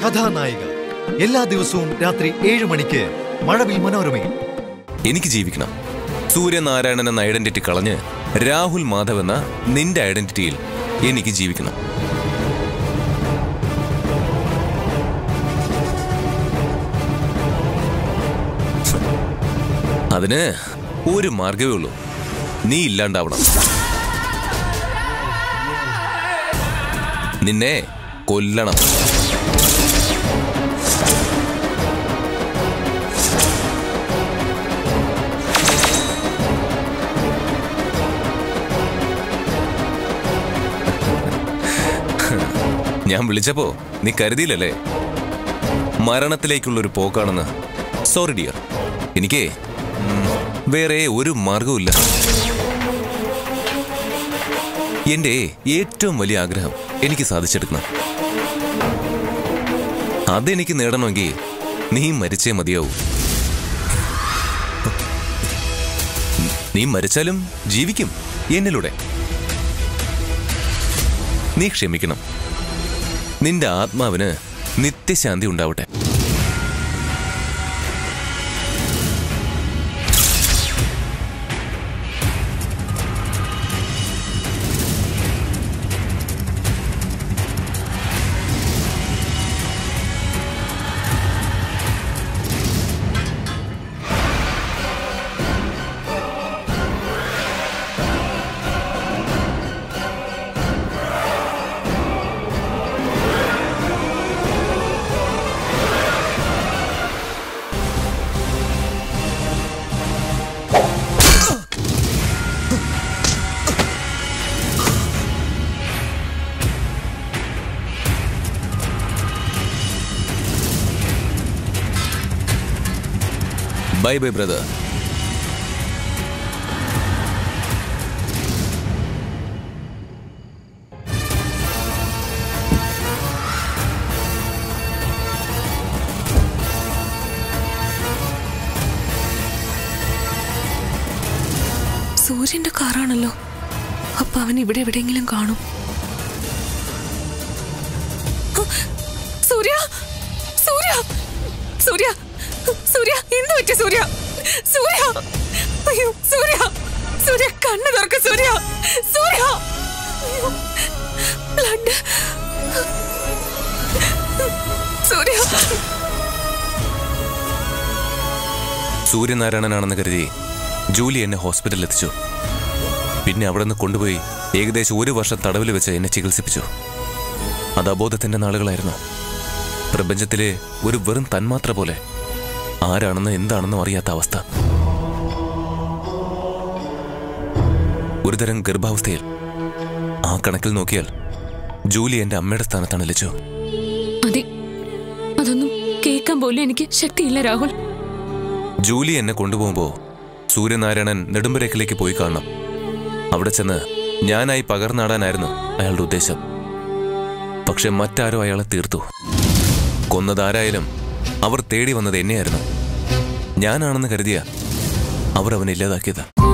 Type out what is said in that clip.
കഥാനായിക എല്ലാ ദിവസവും രാത്രി ഏഴ് മണിക്ക് മഴവിൽ മനോരമയിൽ എനിക്ക് ജീവിക്കണം സൂര്യനാരായണൻ എന്ന ഐഡന്റിറ്റി കളഞ്ഞ് രാഹുൽ മാധവ് എന്ന നിന്റെ ഐഡന്റിറ്റിയിൽ എനിക്ക് ജീവിക്കണം അതിന് ഒരു മാർഗമേ ഉള്ളൂ നീ ഇല്ലാണ്ടാവണം നിന്നെ കൊല്ലണം ഞാൻ വിളിച്ചപ്പോ നീ കരുതിയില്ലല്ലേ മരണത്തിലേക്കുള്ളൊരു പോക്കാണെന്ന് സോറി ഡിയർ എനിക്ക് ഉം, വേറെ ഒരു മാർഗവുമില്ല എന്റെ ഏറ്റവും വലിയ ആഗ്രഹം എനിക്ക് സാധിച്ചെടുക്കണം അതെനിക്ക് നേടണമെങ്കിൽ നീ മരിച്ചേ മതിയാവൂ നീ മരിച്ചാലും ജീവിക്കും എന്നിലൂടെ നീ ക്ഷമിക്കണം നിന്റെ ആത്മാവിന് നിത്യശാന്തി ഉണ്ടാവട്ടെ ബൈ ബൈ ബ്രദർ സൂര്യന്റെ കാറാണല്ലോ അപ്പൊ അവൻ ഇവിടെ എവിടെയെങ്കിലും കാണും ഹ! സൂര്യ സൂര്യ സൂര്യ സൂര്യ എന്ത് പറ്റി സൂര്യ സൂര്യ അയ്യോ സൂര്യ സൂര്യ കണ്ണു തുറക്ക സൂര്യ സൂര്യ അയ്യോ ബ്ലഡ് സൂര്യ സൂര്യനാരായണനാണെന്ന് കരുതി ജൂലി എന്നെ ഹോസ്പിറ്റലിൽ എത്തിച്ചു പിന്നെ അവിടെ നിന്ന് കൊണ്ടുപോയി ഏകദേശം ഒരു വർഷം തടവിൽ വെച്ച് എന്നെ ചികിത്സിപ്പിച്ചു അത് അബോധത്തിന്റെ നാളുകളായിരുന്നു പ്രപഞ്ചത്തിലെ ഒരു വെറും തന്മാത്ര പോലെ ആരാണെന്ന് എന്താണെന്നും അറിയാത്ത അവസ്ഥ ഒരുതരം ഗർഭാവസ്ഥയിൽ ആ കണക്കിൽ നോക്കിയാൽ ജൂലി എന്റെ അമ്മയുടെ സ്ഥാനത്താണ് ലച്ചു അതെ അതൊന്നും കേൾക്കാൻ പോലും എനിക്ക് ശക്തിയില്ല രാഹുൽ ജൂലി എന്നെ കൊണ്ടുപോകുമ്പോൾ സൂര്യനാരായണൻ നെടുമ്പരേക്കിലേക്ക് പോയി കാണണം അവിടെ ചെന്ന് ഞാനായി പകർന്നാടാനായിരുന്നു അയാളുടെ ഉദ്ദേശം പക്ഷെ മറ്റാരോ അയാളെ തീർത്തു കൊന്നതാരായാലും അവർ തേടി വന്നത് എന്നെയായിരുന്നു ഞാനാണെന്ന് കരുതിയ അവർ അവനെ ഇല്ലാതാക്കിയത്